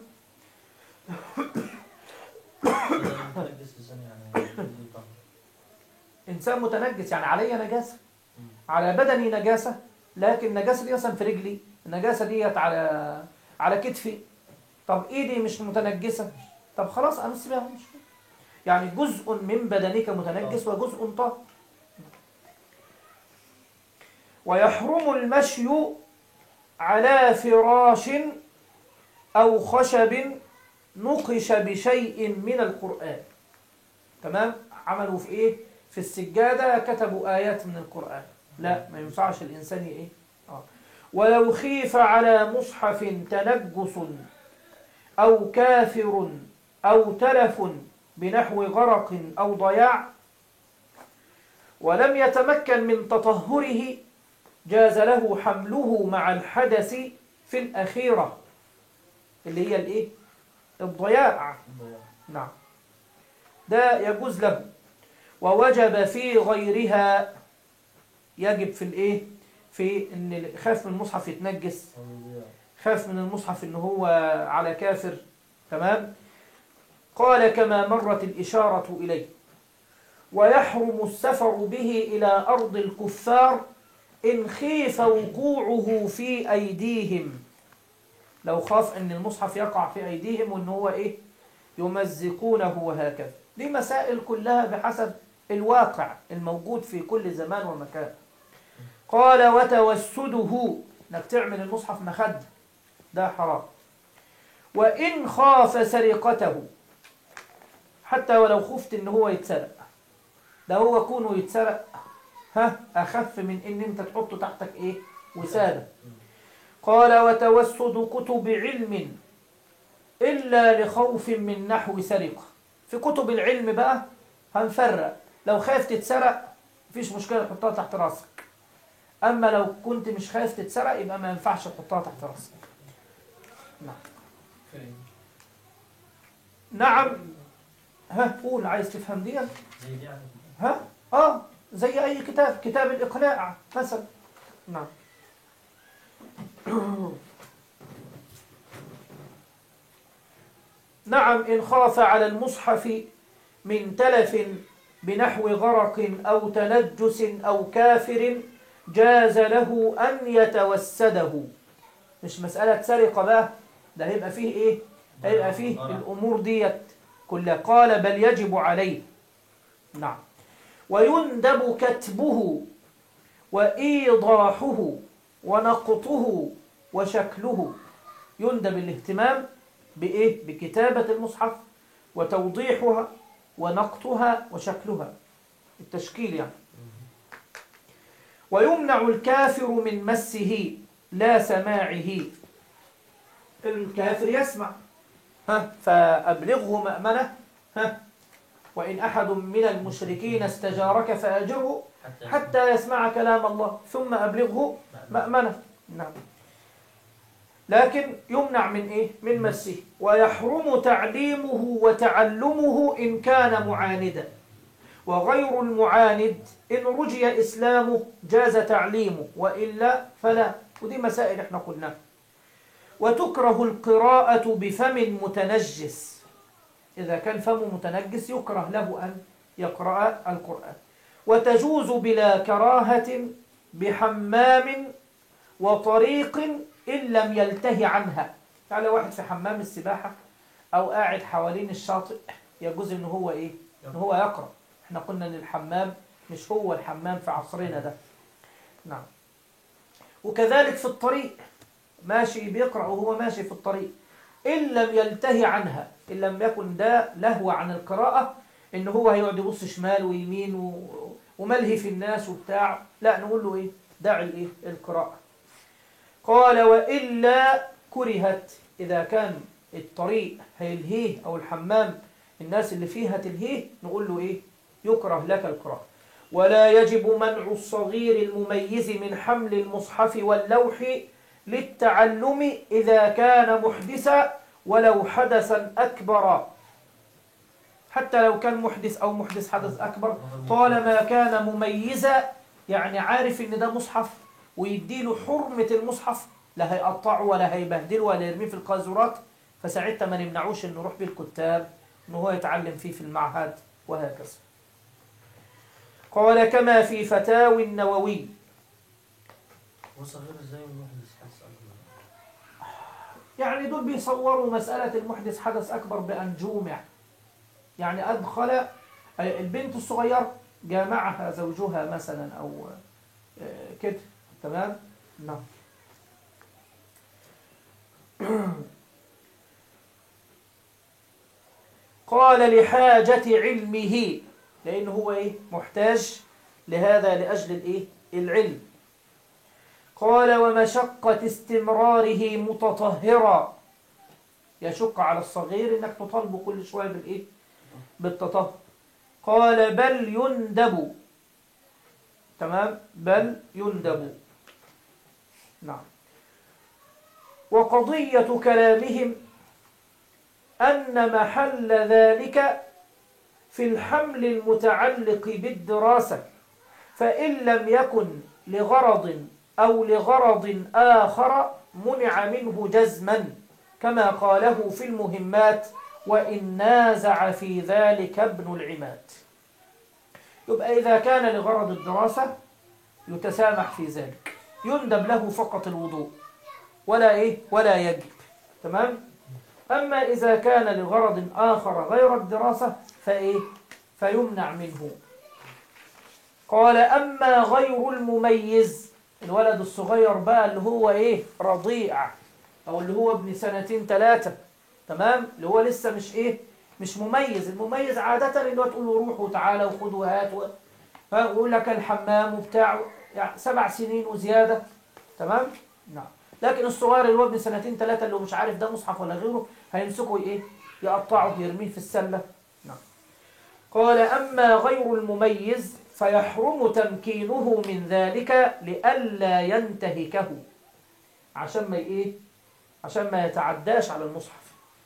إذا متنجس في الزمن يعني يطهر. إنسان متنجس يعني علي نجاسة مم. على بدني نجاسة لكن النجاسة دي مثلا في رجلي النجاسة ديت على على كتفي طب ايدي مش متنجسة طب خلاص امس بيها مش يعني جزء من بدنك متنجس وجزء طاهر ويحرم المشي على فراش أو خشب نقش بشيء من القرآن تمام عملوا في ايه في السجادة كتبوا آيات من القرآن لا ما ينفعش الإنسان ايه آه. ولو خيف على مصحف تنجس أو كافر أو تلف بنحو غرق أو ضياع ولم يتمكن من تطهره جاز له حمله مع الحدث في الأخيرة اللي هي الايه الضياع الضياع. نعم ده يجوز له ووجب في غيرها يجب في الايه في ان خاف من المصحف يتنجس أو الضياع. خاف من المصحف ان هو على كافر تمام قال كما مرت الإشارة إليه ويحرم السفر به إلى أرض الكفار إن خيف وقوعه في أيديهم لو خاف أن المصحف يقع في أيديهم وأن هو إيه يمزقونه وهكذا دي مسائل كلها بحسب الواقع الموجود في كل زمان ومكان قال وتوسده انك تعمل المصحف مخد ده حرام وإن خاف سرقته حتى ولو خفت ان هو يتسرق ده هو كونه يتسرق ها أخف من ان انت تحطه تحتك ايه وسادة قال وتوسد كتب علم إلا لخوف من نحو سرقة في كتب العلم بقى هنفرق لو خايف تتسرق مفيش مشكلة تحطها تحت راسك أما لو كنت مش خايف تتسرق يبقى ما ينفعش تحطها تحت راسك نعم فين؟ نعم ها قول عايز تفهم دي زي دي يعني ها اه زي اي كتاب كتاب الاقلاع مثلا نعم نعم إن خاف على المصحف من تلف بنحو غرق أو تنجس أو كافر جاز له أن يتوسده مش مسألة سرقة بقى ده هيبقى فيه إيه؟ هيبقى فيه الأمور ديت كلها قال بل يجب عليه نعم ويندب كتبه وإيضاحه ونقطه وشكله يندب الاهتمام بإيه؟ بكتابة المصحف وتوضيحها ونقطها وشكلها التشكيل يعني ويمنع الكافر من مسه لا سماعه الكافر يسمع ها فأبلغه مأمنة ها وإن أحد من المشركين استجارك فأجره حتى حتى يسمع كلام الله ثم أبلغه مأمنة نعم لكن يمنع من إيه؟ من مسه ويحرم تعليمه وتعلمه إن كان معاندا وغير المعاند إن رجي إسلامه جاز تعليمه وإلا فلا ودي مسائل احنا قلناها وتكره القراءة بفم متنجس إذا كان فمه متنجس يكره له أن يقرأ القرآن وتجوز بلا كراهة بحمام وطريق إن لم يلتهي عنها يعني واحد في حمام السباحة أو قاعد حوالين الشاطئ يجوز إن هو إيه؟ إن هو يقرأ إحنا قلنا إن الحمام مش هو الحمام في عصرنا ده نعم وكذلك في الطريق ماشي بيقرأ وهو ماشي في الطريق إن لم يلتهي عنها إن لم يكن ده لهو عن القراءة إن هو هيقعد يبص شمال ويمين و... وملهي في الناس وبتاع لا نقول له إيه دع الإيه القراءة قال وإلا كرهت إذا كان الطريق هيلهيه أو الحمام الناس اللي فيها تلهيه نقول له إيه يكره لك القراءة ولا يجب منع الصغير المميز من حمل المصحف واللوح للتعلم إذا كان محدثا ولو حدثا أكبر حتى لو كان محدث أو محدث حدث أكبر طالما كان مميزا يعني عارف إن ده مصحف ويديله حرمة المصحف لا هيقطعه ولا هيبهدله ولا يرميه في القاذورات فساعتها ما نمنعوش إنه يروح بيه الكتاب إنه هو يتعلم فيه في المعهد وهكذا قال كما في فتاوي النووي وصغير ازاي المحدث حدث أكبر يعني دول بيصوروا مسألة المحدث حدث أكبر بأن جومع يعني أدخل البنت الصغيرة جامعها زوجها مثلا أو آه، كده تمام نعم قال لحاجة علمه لأنه هو إيه محتاج لهذا لأجل الإيه العلم قال ومشقة استمراره متطهرا يشق على الصغير انك تطالبه كل شويه بالايه بالتطهر قال بل يندب تمام بل يندب نعم وقضية كلامهم أن محل ذلك في الحمل المتعلق بالدراسة فإن لم يكن لغرض أو لغرض آخر منع منه جزما كما قاله في المهمات وإن نازع في ذلك ابن العماد يبقى إذا كان لغرض الدراسة يتسامح في ذلك يندب له فقط الوضوء ولا إيه ولا يجب تمام أما إذا كان لغرض آخر غير الدراسة فإيه فيمنع منه قال أما غير المميز الولد الصغير بقى اللي هو إيه رضيع أو اللي هو ابن سنتين ثلاثة تمام اللي هو لسه مش إيه مش مميز المميز عادة اللي هو تقول له روح وتعالى وخد وهات و- ها، ويقول لك الحمام وبتاع يعني سبع سنين وزيادة تمام نعم لكن الصغير اللي هو ابن سنتين ثلاثة اللي هو مش عارف ده مصحف ولا غيره هيمسكه ايه يقطعه يرميه في السلة نعم قال أما غير المميز فيحرم تمكينه من ذلك لئلا ينتهكه عشان ما ايه عشان ما يتعداش على المصحف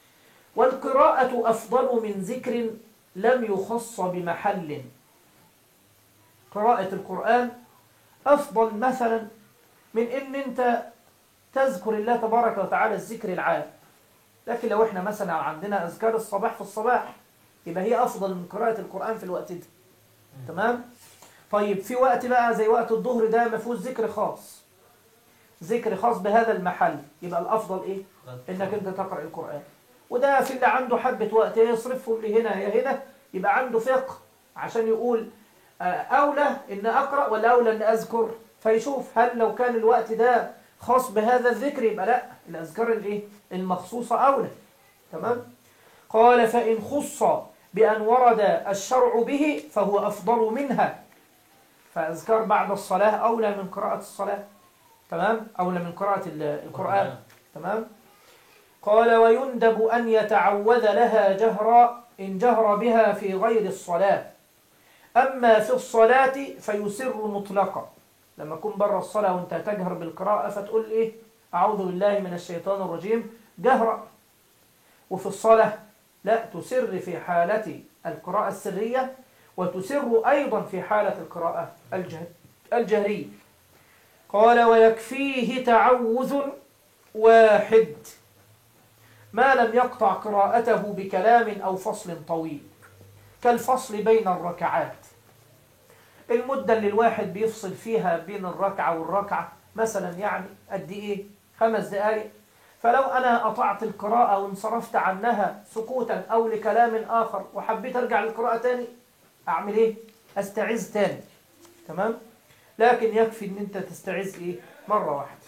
والقراءة أفضل من ذكر لم يخص بمحل قراءة القرآن أفضل مثلا من إن أنت تذكر الله تبارك وتعالى الذكر العام لكن لو إحنا مثلا عندنا أذكار الصباح في الصباح يبقى هي أفضل من قراءة القرآن في الوقت ده تمام؟ طيب في وقت بقى زي وقت الظهر ده ما فيهوش ذكر خاص ذكر خاص بهذا المحل يبقى الأفضل إيه؟ إنك أنت تقرأ القرآن وده في اللي عنده حبة وقت يصرفهم لهنا يا هنا يبقى عنده فقه عشان يقول آه، أولى إن أقرأ ولا أولى إن أذكر فيشوف هل لو كان الوقت ده خاص بهذا الذكر يبقى لا الأذكار الإيه؟ المخصوصة أولى تمام؟ قال فإن خص بأن ورد الشرع به فهو أفضل منها فأذكار بعد الصلاة أولى من قراءة الصلاة تمام؟ أولى من قراءة ال- القرآن تمام؟ قال ويندب أن يتعوذ لها جهرا إن جهر بها في غير الصلاة أما في الصلاة فيسر مطلقا لما تكون بره الصلاة وانت تجهر بالقراءة فتقول إيه أعوذ بالله من الشيطان الرجيم جهرا وفي الصلاة لا تسر في حالة القراءة السرية وتسر أيضا في حالة القراءة الجه- الجهرية قال ويكفيه تعوذ واحد ما لم يقطع قراءته بكلام أو فصل طويل كالفصل بين الركعات المدة اللي الواحد بيفصل فيها بين الركعة والركعة مثلا يعني قد إيه خمس دقايق فلو أنا قطعت القراءة وانصرفت عنها سكوتا أو لكلام آخر وحبيت أرجع للقراءة تاني أعمل إيه؟ أستعذ تاني تمام؟ لكن يكفي إن أنت تستعذ إيه؟ مرة واحدة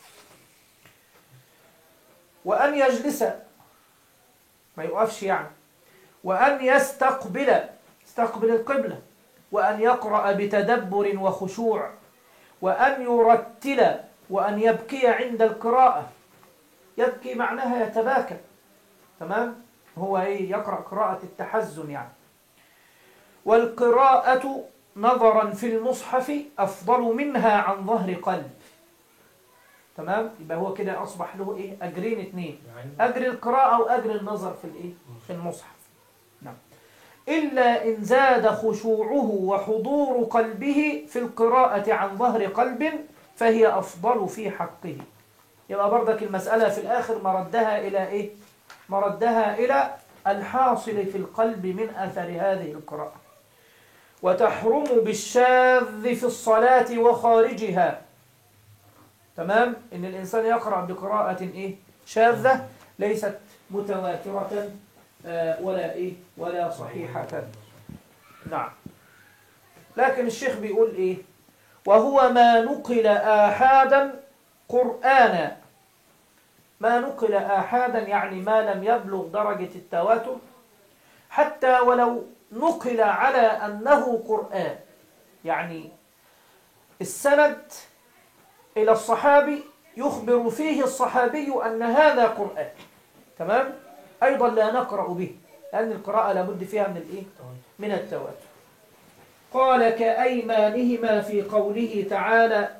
وأن يجلس ما يقفش يعني وأن يستقبل استقبل القبلة وأن يقرأ بتدبر وخشوع وأن يرتل وأن يبكي عند القراءة يبكي معناها يتباكى تمام هو ايه يقرأ قراءة التحزن يعني والقراءة نظرا في المصحف أفضل منها عن ظهر قلب تمام يبقى هو كده أصبح له ايه أجرين اتنين يعني أجر القراءة وأجر النظر في الايه في المصحف نعم إلا إن زاد خشوعه وحضور قلبه في القراءة عن ظهر قلب فهي أفضل في حقه يبقى برضك المسألة في الآخر مردها إلى إيه؟ مردها إلى الحاصل في القلب من أثر هذه القراءة وتحرم بالشاذ في الصلاة وخارجها تمام؟ إن الإنسان يقرأ بقراءة إيه؟ شاذة ليست متواترة آه، ولا إيه؟ ولا صحيحة نعم لكن الشيخ بيقول إيه وهو ما نقل آحادا قرآنا ما نقل آحادا يعني ما لم يبلغ درجة التواتر حتى ولو نقل على أنه قرآن يعني السند إلى الصحابي يخبر فيه الصحابي أن هذا قرآن تمام أيضا لا نقرأ به لأن القراءة لابد فيها من الإيه من التواتر قال كأيمانهما في قوله تعالى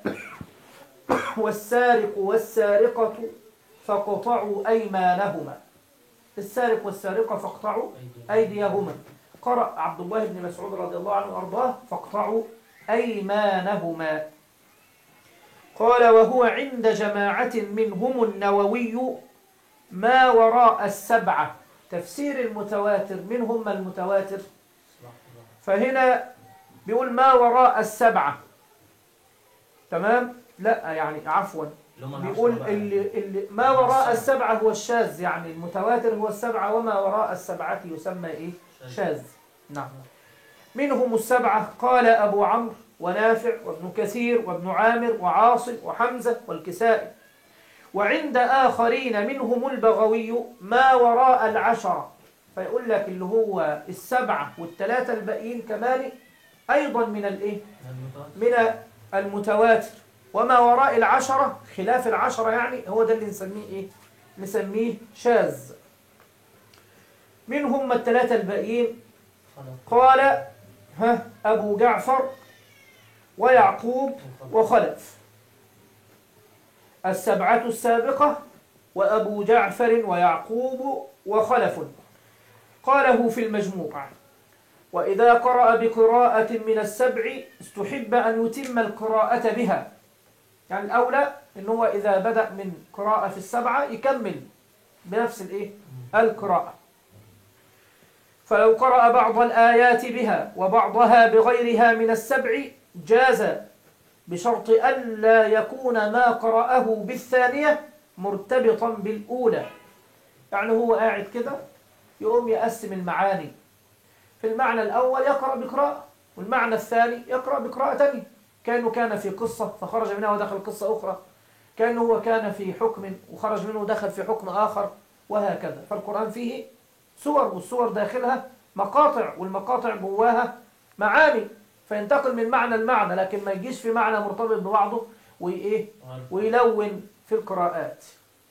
والسارق والسارقة فاقطعوا أيمانهما السارق والسارقة فاقطعوا أيديهما قرأ عبد الله بن مسعود رضي الله عنه وأرضاه فاقطعوا أيمانهما قال وهو عند جماعة منهم النووي ما وراء السبعة تفسير المتواتر من هم المتواتر فهنا بيقول ما وراء السبعة تمام لا يعني عفوا بيقول اللي, اللي ما وراء السبعة هو الشاذ يعني المتواتر هو السبعة وما وراء السبعة يسمى إيه شاذ نعم منهم السبعة قال أبو عمرو ونافع وابن كثير وابن عامر وعاصم وحمزة والكسائي وعند آخرين منهم البغوي ما وراء العشرة فيقول لك اللي هو السبعة والثلاثة الباقيين كمان أيضا من الإيه من المتواتر وما وراء العشرة خلاف العشرة يعني هو ده اللي نسميه إيه نسميه شاذ من هم الثلاثة الباقيين قال ها أبو جعفر ويعقوب وخلف السبعة السابقة وأبو جعفر ويعقوب وخلف قاله في المجموع وإذا قرأ بقراءة من السبع استحب أن يتم القراءة بها يعني الأولى إن هو إذا بدأ من قراءة في السبعة يكمل بنفس الإيه؟ القراءة فلو قرأ بعض الآيات بها وبعضها بغيرها من السبع جاز بشرط ألا يكون ما قرأه بالثانية مرتبطا بالأولى يعني هو قاعد كده يقوم يقسم المعاني في المعنى الأول يقرأ بقراءة والمعنى الثاني يقرأ بقراءة تانية كأنه كان في قصة فخرج منها ودخل قصة أخرى كأنه هو كان في حكم وخرج منه ودخل في حكم آخر وهكذا فالقرآن فيه سور والسور داخلها مقاطع والمقاطع جواها معاني فينتقل من معنى لمعنى لكن ما يجيش في معنى مرتبط ببعضه وإيه ويلون في القراءات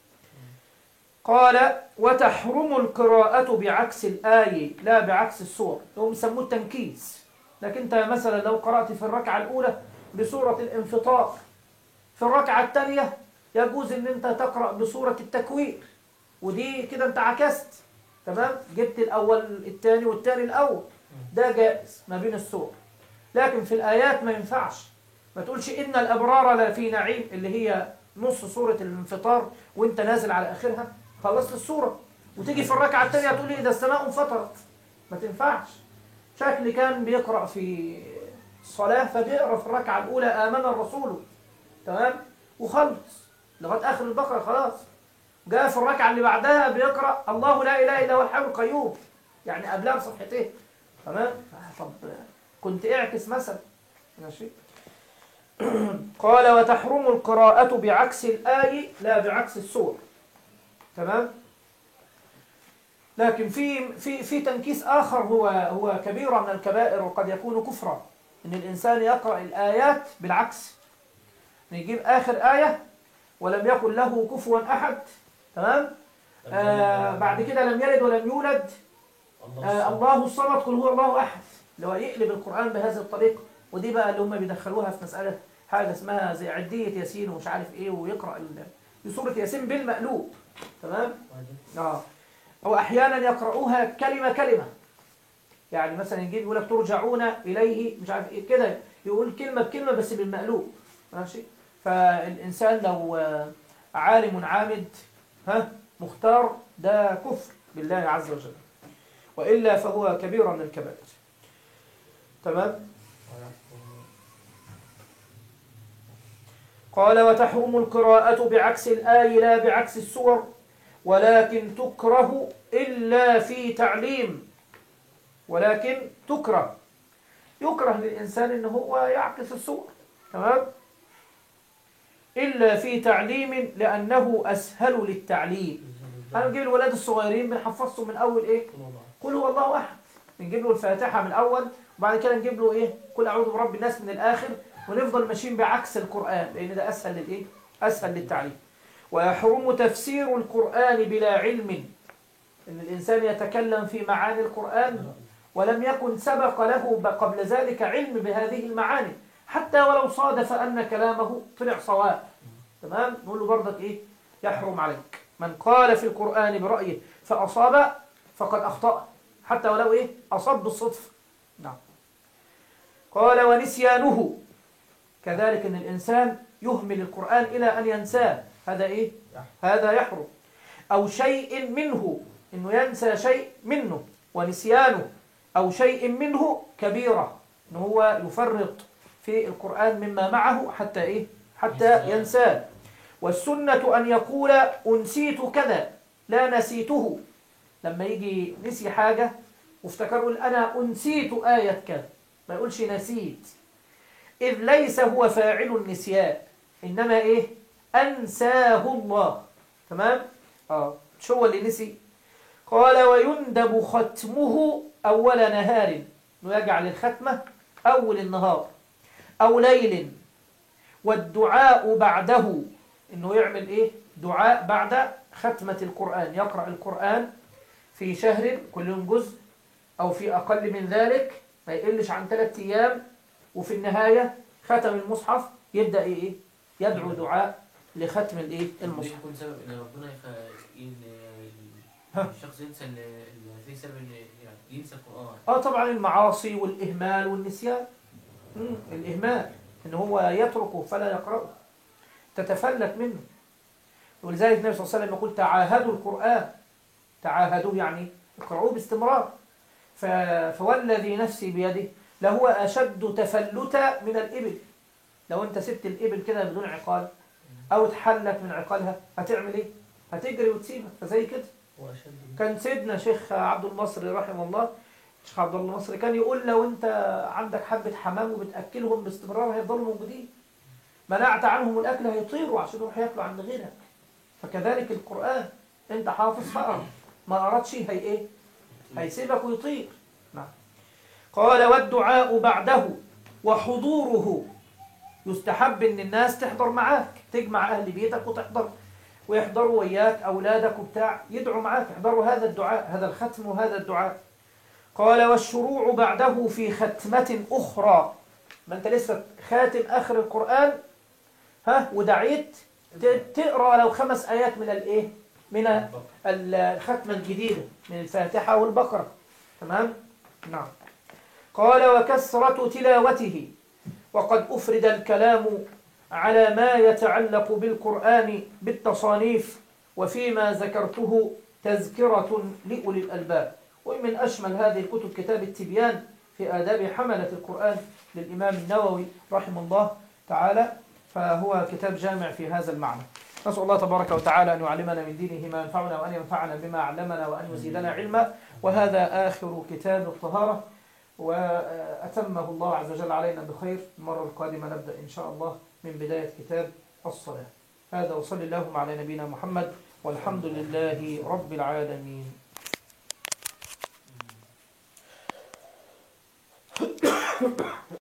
قال وتحرم القراءة بعكس الآية لا بعكس السور هم يسموه التنكيس لكن انت مثلا لو قرأت في الركعة الأولى بسورة الانفطار في الركعة الثانية يجوز ان انت تقرأ بسورة التكوير ودي كده انت عكست تمام جبت الأول الثاني والثاني الأول ده جائز ما بين السور لكن في الآيات ما ينفعش ما تقولش إن الأبرار لفي نعيم اللي هي نص سورة الانفطار وانت نازل على آخرها خلصت السورة وتيجي في الركعة الثانية تقول لي إذا السماء انفطرت ما تنفعش شكل كان بيقرأ في الصلاة فبيقرأ في الركعة الأولى آمن الرسول تمام وخلص لغاية آخر البقرة خلاص جاء في الركعة اللي بعدها بيقرأ الله لا إله إلا هو الحي القيوم يعني قبلها بصفحتين تمام طب كنت اعكس مثلا ماشي قال وتحرم القراءة بعكس الآية لا بعكس السور تمام لكن في في في تنكيس آخر هو هو كبيرة من الكبائر وقد يكون كفرا إن الإنسان يقرأ الآيات بالعكس يجيب آخر آية ولم يكن له كفوا أحد تمام آه بعد كده لم يلد ولم يولد آه الله الصمد قل هو الله أحد اللي هو يقلب القرآن بهذه الطريقة ودي بقى اللي هم بيدخلوها في مسألة حاجة اسمها زي عدية ياسين ومش عارف ايه ويقرأ ال- سورة ياسين بالمقلوب تمام اه أو أحيانا يقرؤوها كلمة كلمة يعني مثلا يجي يقول لك ترجعون إليه مش عارف إيه كده يقول كلمة بكلمة بس بالمقلوب ماشي فالإنسان لو آه، عالم عامد ها مختار ده كفر بالله عز وجل وإلا فهو كبيرة من الكبائر تمام قال وتحرم القراءة بعكس الآي لا بعكس السور ولكن تكره إلا في تعليم ولكن تكره يكره للإنسان إن هو يعكس السور تمام إلا في تعليم لأنه أسهل للتعليم أنا نجيب الولاد الصغيرين بنحفظهم من أول إيه قل هو الله أحد بنجيب له الفاتحة من الأول وبعد كده نجيب له إيه قل أعوذ برب الناس من الآخر ونفضل ماشيين بعكس القرآن لأن ده أسهل للإيه أسهل للتعليم ويحرم تفسير القرآن بلا علم إن الإنسان يتكلم في معاني القرآن ولم يكن سبق له قبل ذلك علم بهذه المعاني حتى ولو صادف أن كلامه طلع صواب تمام نقول له برضك إيه يحرم عليك من قال في القرآن برأيه فأصاب فقد أخطأ حتى ولو إيه أصاب بالصدفة نعم قال ونسيانه كذلك أن الإنسان يهمل القرآن إلى أن ينساه هذا إيه هذا يحرم أو شيء منه إنه ينسى شيء منه ونسيانه أو شيء منه كبيرة إنه هو يفرط في القرآن مما معه حتى إيه حتى ينساه والسنة أن يقول أنسيت كذا لا نسيته لما يجي نسي حاجة وافتكر يقول أنا أنسيت آية كذا ما يقولش نسيت إذ ليس هو فاعل النسيان إنما إيه أنساه الله تمام آه شو هو اللي نسي قال ويندب ختمه أول نهار إنه يجعل الختمة أول النهار أو ليل والدعاء بعده إنه يعمل إيه دعاء بعد ختمة القرآن يقرأ القرآن في شهر كل يوم جزء أو في أقل من ذلك ما يقلش عن ثلاثة أيام وفي النهاية ختم المصحف يبدأ إيه يدعو دعاء لختم الايه ده المصحف يكون سبب ان ربنا يخ... ان ها. الشخص ينسى ال- ال- في سبب ان يعني ينسى القران اه طبعا المعاصي والاهمال والنسيان مم. الاهمال ان هو يتركه فلا يقرأه تتفلت منه ولذلك النبي صلى الله عليه وسلم يقول تعاهدوا القرآن تعاهدوه يعني اقرأوه باستمرار ف... فوالذي نفسي بيده لهو أشد تفلتا من الإبل لو أنت سبت الإبل كده بدون عقال أو تحلت من عقالها هتعمل إيه؟ هتجري وتسيبها فزي كده هو اشد كان سيدنا شيخ عبد المصري رحمه الله شيخ عبد الله المصري كان يقول لو انت عندك حبة حمام وبتأكلهم باستمرار هيفضلوا موجودين منعت عنهم الأكل هيطيروا عشان يروحوا ياكلوا عند غيرك فكذلك القرآن انت حافظ فقرا ما أردش هي ايه هيسيبك ويطير نعم قال والدعاء بعده وحضوره يستحب ان الناس تحضر معاك تجمع اهل بيتك وتحضر ويحضروا وياك اولادك وبتاع يدعوا معاك يحضروا هذا الدعاء هذا الختم وهذا الدعاء قال والشروع بعده في ختمة أخرى ما أنت لسه خاتم آخر القرآن ها ودعيت ت- تقرأ لو خمس آيات من الإيه من الختمة الجديدة من الفاتحة والبقرة تمام نعم قال وكثرة تلاوته وقد أفرد الكلام على ما يتعلق بالقرآن بالتصانيف وفيما ذكرته تذكرة لأولي الألباب ومن أشمل هذه الكتب كتاب التبيان في آداب حملة القرآن للإمام النووي رحمه الله تعالى فهو كتاب جامع في هذا المعنى نسأل الله تبارك وتعالى أن يعلمنا من دينه ما ينفعنا وأن ينفعنا بما علمنا وأن يزيدنا علما وهذا آخر كتاب الطهارة وأتمه الله عز وجل علينا بخير المرة القادمة نبدأ إن شاء الله من بداية كتاب الصلاة هذا وصلي اللهم على نبينا محمد والحمد لله رب العالمين مم.